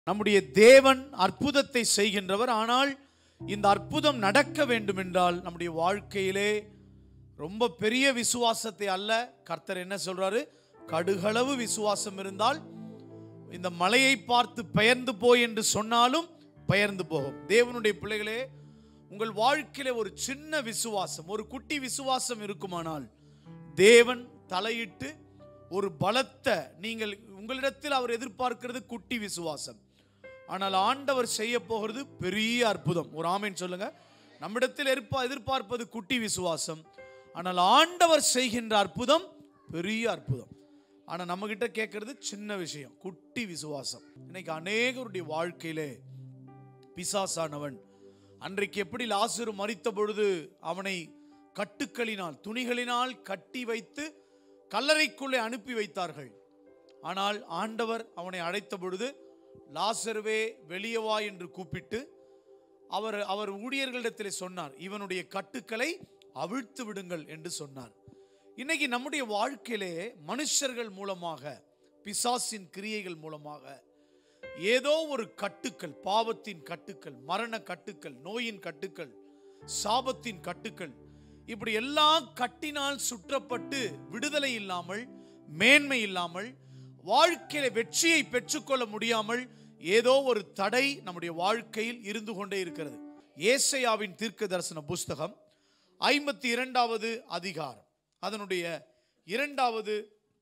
நம்முடைய தேவன் அற்புதத்தை செய்கின்றவர் ஆனால் இந்த அற்புதம் நடக்க வேண்டும் என்றால் நம்முடைய வாழ்க்கையிலே ரொம்ப பெரிய விசுவாசத்தை அல்ல கர்த்தர் என்ன சொல்றாரு கடுகளவு விசுவாசம் இருந்தால் இந்த மலையை பார்த்து பெயர்ந்து போய் என்று சொன்னாலும் பெயர்ந்து போகும் தேவனுடைய பிள்ளைகளே உங்கள் வாழ்க்கையில ஒரு சின்ன விசுவாசம் ஒரு குட்டி விசுவாசம் இருக்குமானால் தேவன் தலையிட்டு ஒரு பலத்த நீங்கள் உங்களிடத்தில் அவர் எதிர்பார்க்கிறது குட்டி விசுவாசம் ஆனால் ஆண்டவர் செய்ய போகிறது பெரிய அற்புதம் ஒரு ஆமேன் சொல்லுங்க நம்மிடத்தில் எதிர்ப்பா எதிர்பார்ப்பது குட்டி விசுவாசம் ஆனால் ஆண்டவர் செய்கின்ற அற்புதம் பெரிய அற்புதம் ஆனால் நம்மகிட்ட கேட்கறது சின்ன விஷயம் குட்டி விசுவாசம் இன்னைக்கு அநேகருடைய வாழ்க்கையிலே பிசாசானவன் அன்றைக்கு எப்படி லாசரு மறித்த பொழுது அவனை கட்டுக்களினால் துணிகளினால் கட்டி வைத்து கல்லறைக்குள்ளே அனுப்பி வைத்தார்கள் ஆனால் ஆண்டவர் அவனை அழைத்த பொழுது லாசருவே வெளியே வா என்று கூப்பிட்டு அவர் அவர் ஊழியர்களிடத்தில் சொன்னார் இவனுடைய கட்டுக்களை அவிழ்த்து விடுங்கள் என்று சொன்னார் இன்னைக்கு நம்முடைய வாழ்க்கையிலே மனுஷர்கள் மூலமாக பிசாசின் கிரியைகள் மூலமாக ஏதோ ஒரு கட்டுக்கள் பாவத்தின் கட்டுக்கள் மரண கட்டுக்கள் நோயின் கட்டுக்கள் சாபத்தின் கட்டுக்கள் இப்படி எல்லா கட்டினால் சுற்றப்பட்டு விடுதலை இல்லாமல் மேன்மை இல்லாமல் வாழ்க்கையில வெற்றியை பெற்றுக்கொள்ள முடியாமல் ஏதோ ஒரு தடை நம்முடைய வாழ்க்கையில் இருந்து கொண்டே இருக்கிறது ஏசையாவின் தீர்க்க தரிசன புஸ்தகம் ஐம்பத்தி இரண்டாவது அதிகாரம் அதனுடைய இரண்டாவது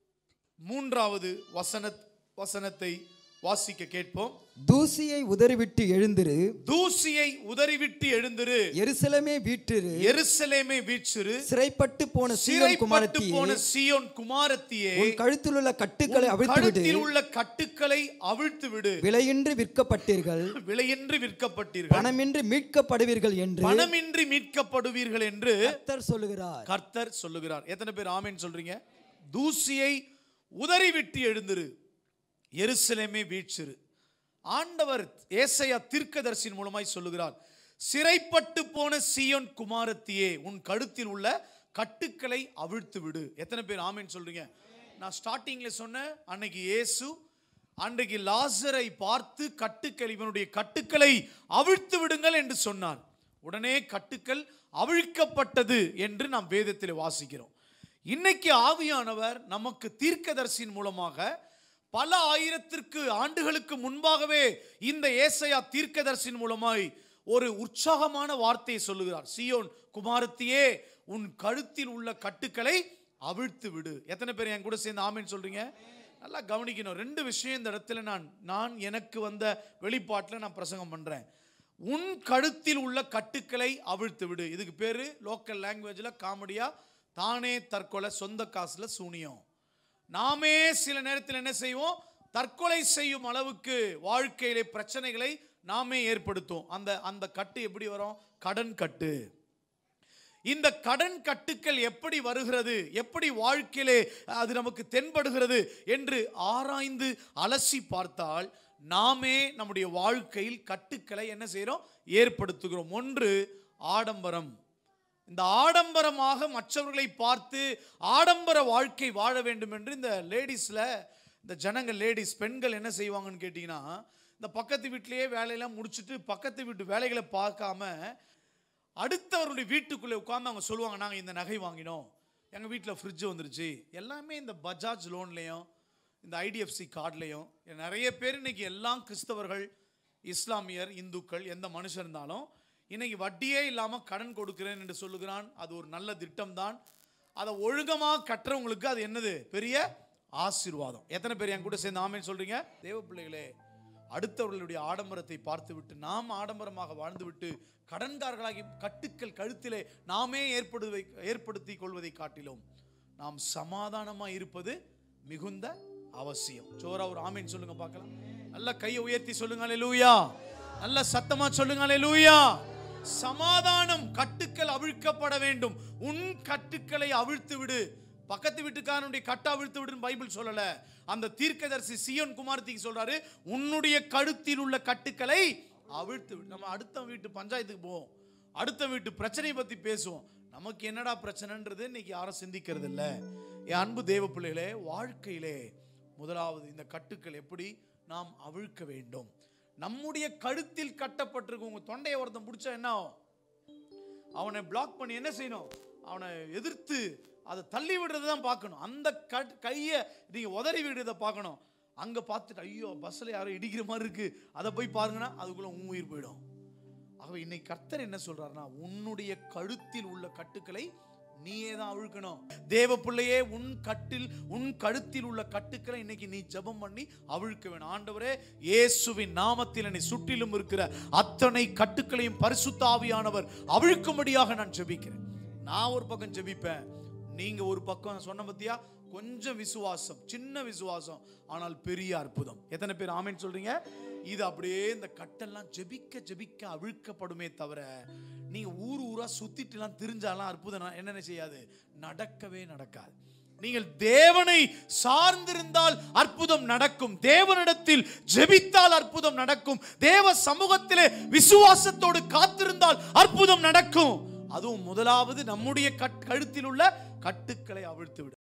மூன்றாவது வசன வசனத்தை வாசிக்க கேட்போம் தூசியை உதறிவிட்டு எழுந்திரு தூசியை உதறிவிட்டு எழுந்திரு எருசலேமே வீற்றிரு எருசலேமே வீற்றிரு சிறைப்பட்டு போன சீயோன் சிறைப்பட்டு குமாரத்தியே போன சீயோன் குமாரத்தியே உன் கழுத்தில் உள்ள கட்டுக்களை உன் அவிழ்த்து விடு கழுத்தில் உள்ள கட்டுக்களை அவிழ்த்து விடு விலையின்றி விற்கப்பட்டீர்கள் விலையின்றி விற்கப்பட்டீர்கள் பணமின்றி மீட்கப்படுவீர்கள் என்று பணமின்றி மீட்கப்படுவீர்கள் என்று கர்த்தர் சொல்லுகிறார் கர்த்தர் சொல்லுகிறார் எத்தனை பேர் ஆமென் சொல்றீங்க தூசியை உதறிவிட்டு எழுந்திரு எருசலேமே வீழ்ச்சிரு ஆண்டவர் ஏசையா தீர்க்கதரிசியின் மூலமாய் சொல்லுகிறார் சிறைப்பட்டு போன சீயோன் குமாரத்தியே உன் கழுத்தில் உள்ள கட்டுக்களை அவிழ்த்து விடு எத்தனை பேர் ஆமென் சொல்றீங்க நான் ஸ்டார்டிங்ல சொன்னேன் அன்னைக்கு இயேசு அன்றைக்கு லாசரை பார்த்து கட்டுக்கள் இவனுடைய கட்டுக்களை அவிழ்த்து விடுங்கள் என்று சொன்னார் உடனே கட்டுக்கள் அவிழ்க்கப்பட்டது என்று நாம் வேதத்தில் வாசிக்கிறோம் இன்னைக்கு ஆவியானவர் நமக்கு தீர்க்கதரிசியின் மூலமாக பல ஆயிரத்திற்கு ஆண்டுகளுக்கு முன்பாகவே இந்த ஏசையா தீர்க்கதரிசியின் மூலமாய் ஒரு உற்சாகமான வார்த்தையை சொல்லுகிறார் சியோன் குமாரத்தியே உன் கழுத்தில் உள்ள கட்டுக்களை அவிழ்த்து விடு எத்தனை பேர் என் கூட சேர்ந்து ஆமேன்னு சொல்றீங்க நல்லா கவனிக்கணும் ரெண்டு விஷயம் இந்த இடத்துல நான் நான் எனக்கு வந்த வெளிப்பாட்டில் நான் பிரசங்கம் பண்றேன் உன் கழுத்தில் உள்ள கட்டுக்களை அவிழ்த்து விடு இதுக்கு பேரு லோக்கல் லாங்குவேஜில் காமெடியா தானே தற்கொலை சொந்த காசுல சூனியம் நாமே சில நேரத்தில் என்ன செய்வோம் தற்கொலை செய்யும் அளவுக்கு வாழ்க்கையிலே பிரச்சனைகளை நாமே ஏற்படுத்தும் அந்த அந்த கட்டு எப்படி வரும் கடன் கட்டு இந்த கடன் கட்டுக்கள் எப்படி வருகிறது எப்படி வாழ்க்கையிலே அது நமக்கு தென்படுகிறது என்று ஆராய்ந்து அலசி பார்த்தால் நாமே நம்முடைய வாழ்க்கையில் கட்டுக்களை என்ன செய்கிறோம் ஏற்படுத்துகிறோம் ஒன்று ஆடம்பரம் இந்த ஆடம்பரமாக மற்றவர்களை பார்த்து ஆடம்பர வாழ்க்கை வாழ வேண்டும் என்று இந்த லேடிஸில் இந்த ஜனங்கள் லேடிஸ் பெண்கள் என்ன செய்வாங்கன்னு கேட்டிங்கன்னா இந்த பக்கத்து வீட்டிலேயே வேலையெல்லாம் முடிச்சுட்டு பக்கத்து வீட்டு வேலைகளை பார்க்காம அடுத்தவருடைய வீட்டுக்குள்ளே உட்காந்து அவங்க சொல்லுவாங்க நாங்கள் இந்த நகை வாங்கினோம் எங்கள் வீட்டில் ஃப்ரிட்ஜ் வந்துருச்சு எல்லாமே இந்த பஜாஜ் லோன்லேயும் இந்த ஐடிஎஃப்சி கார்ட்லேயும் நிறைய பேர் இன்னைக்கு எல்லாம் கிறிஸ்தவர்கள் இஸ்லாமியர் இந்துக்கள் எந்த மனுஷன் இருந்தாலும் இன்னைக்கு வட்டியே இல்லாமல் கடன் கொடுக்கிறேன் என்று சொல்லுகிறான் அது ஒரு நல்ல திட்டம் தான் அதை ஒழுங்கமாக கட்டுறவங்களுக்கு அது என்னது பெரிய ஆசீர்வாதம் எத்தனை பேர் என் கூட சேர்ந்து ஆமேன்னு சொல்றீங்க தேவ பிள்ளைகளே அடுத்தவர்களுடைய ஆடம்பரத்தை பார்த்துவிட்டு நாம் ஆடம்பரமாக வாழ்ந்துவிட்டு கடன்காரர்களாகி கட்டுக்கள் கழுத்திலே நாமே ஏற்படுவை ஏற்படுத்தி கொள்வதை காட்டிலும் நாம் சமாதானமாக இருப்பது மிகுந்த அவசியம் சோரா ஒரு ஆமீன் சொல்லுங்க பார்க்கலாம் நல்ல கையை உயர்த்தி சொல்லுங்க அல்லேலூயா நல்ல சத்தமா சொல்லுங்க அல்லேலூயா சமாதானம் கட்டுக்கள் அவிழ்க்கப்பட வேண்டும் உன் கட்டுக்களை அவிழ்த்து விடு பக்கத்து வீட்டுக்காரனுடைய கட்ட அவிழ்த்து விடுன்னு பைபிள் சொல்லல அந்த தீர்க்கதரிசி சியோன் குமாரத்திக்கு சொல்றாரு உன்னுடைய கழுத்தில் உள்ள கட்டுக்களை அவிழ்த்து விடு நம்ம அடுத்த வீட்டு பஞ்சாயத்துக்கு போவோம் அடுத்த வீட்டு பிரச்சனையை பத்தி பேசுவோம் நமக்கு என்னடா பிரச்சனைன்றது இன்னைக்கு யாரும் சிந்திக்கிறது இல்ல என் அன்பு தேவ பிள்ளைகளே வாழ்க்கையிலே முதலாவது இந்த கட்டுக்கள் எப்படி நாம் அவிழ்க்க வேண்டும் நம்முடைய கழுத்தில் கட்டப்பட்டிருக்கு உங்க தொண்டையை ஒருத்தன் பிடிச்சா என்ன ஆகும் அவனை பிளாக் பண்ணி என்ன செய்யணும் அவனை எதிர்த்து அதை தள்ளி விடுறதை தான் பார்க்கணும் அந்த கட் கையை நீங்கள் உதறி விடுறதை பார்க்கணும் அங்கே பார்த்துட்டு ஐயோ பஸ்ஸில் யாரோ இடிக்கிற மாதிரி இருக்கு அதை போய் பாருங்கன்னா அதுக்குள்ளே உன் உயிர் போயிடும் ஆகவே இன்னைக்கு கர்த்தர் என்ன சொல்றாருன்னா உன்னுடைய கழுத்தில் உள்ள கட்டுக்களை நீயே தான் அவிழ்க்கணும் தேவ பிள்ளையே உன் கட்டில் உன் கழுத்தில் உள்ள கட்டுக்களை இன்னைக்கு நீ ஜெபம் பண்ணி அவிழ்க்க வேணும் ஆண்டவரே இயேசுவின் நாமத்தில் என்னை சுற்றிலும் இருக்கிற அத்தனை கட்டுக்களையும் பரிசுத்த ஆவியானவர் அவிழ்க்கும்படியாக நான் ஜெபிக்கிறேன் நான் ஒரு பக்கம் ஜெபிப்பேன் நீங்க ஒரு பக்கம் சொன்ன பத்தியா கொஞ்சம் விசுவாசம் சின்ன விசுவாசம் ஆனால் பெரிய அற்புதம் எத்தனை பேர் ஆமென்னு சொல்றீங்க இது அப்படியே இந்த கட்டெல்லாம் ஜெபிக்க ஜெபிக்க அவிழ்க்கப்படுமே தவிர நீங்க ஊர் ஊரா சுத்திட்டுலாம் திரிஞ்சாலாம் அற்புதம் ந- என்னென்ன செய்யாது நடக்கவே நடக்காது நீங்கள் தேவனை சார்ந்திருந்தால் அற்புதம் நடக்கும் தேவனிடத்தில் ஜெபித்தால் அற்புதம் நடக்கும் தேவ சமூகத்திலே விசுவாசத்தோடு காத்திருந்தால் அற்புதம் நடக்கும் அதுவும் முதலாவது நம்முடைய கட்- கழுத்தில் உள்ள கட்டுக்களை அவிழ்த்து விடு